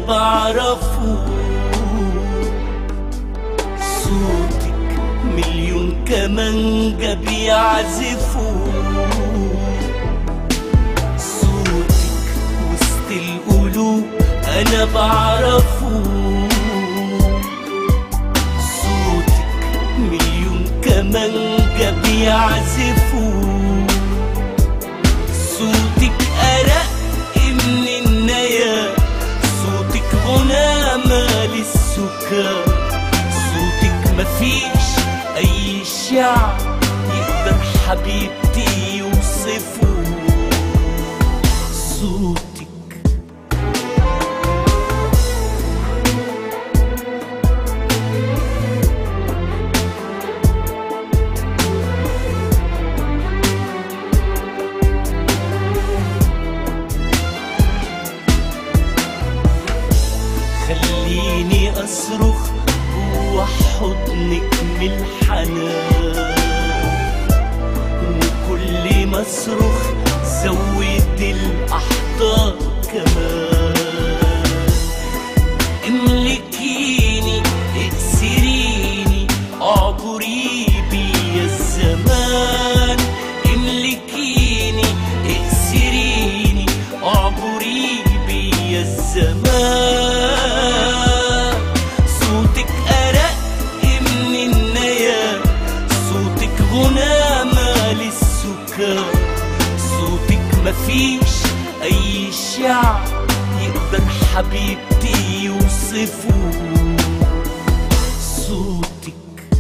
بعرفه صوتك مليون كمانجة بيعزفوا صوتك وسط القلوب انا بعرفه صوتك مليون كمانجة بيعزفوا صوتك أرق من النيا صوتك غنى مال السكر صوتك مفيش أي شعر يقدر حبيبتي يوصفه صوتك خليني أصرخ جوا حضنك من الحنان وكل ما أصرخ زود الأحضان كمان املكيني اكسريني اعبري بيا الزمان املكيني اكسريني اعبري بيا الزمان صوتك أرق من النيا صوتك غنى مال السكر صوتك مفيش أي شعر يقدر حبيبتي يوصفه صوتك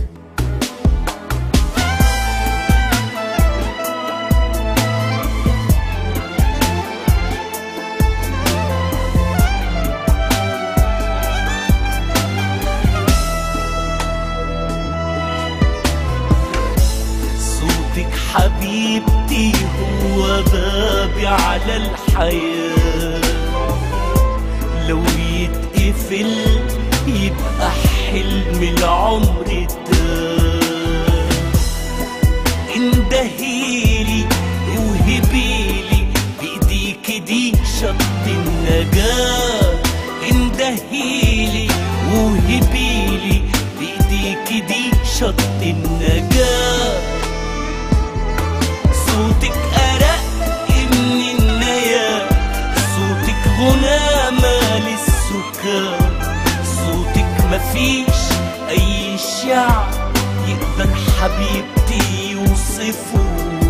صوتك حبيبتي هو بابي على الحياة لو يتقفل يبقى حلم العمر ده اندهيلي وهبيلي بايديك دي شط النجاة اندهيلي وهبيلي بايديك دي شط النجاة صوتك أرق من النيا صوتك غنى مال السكر صوتك مفيش أي شعر يقدر حبيبتي يوصفه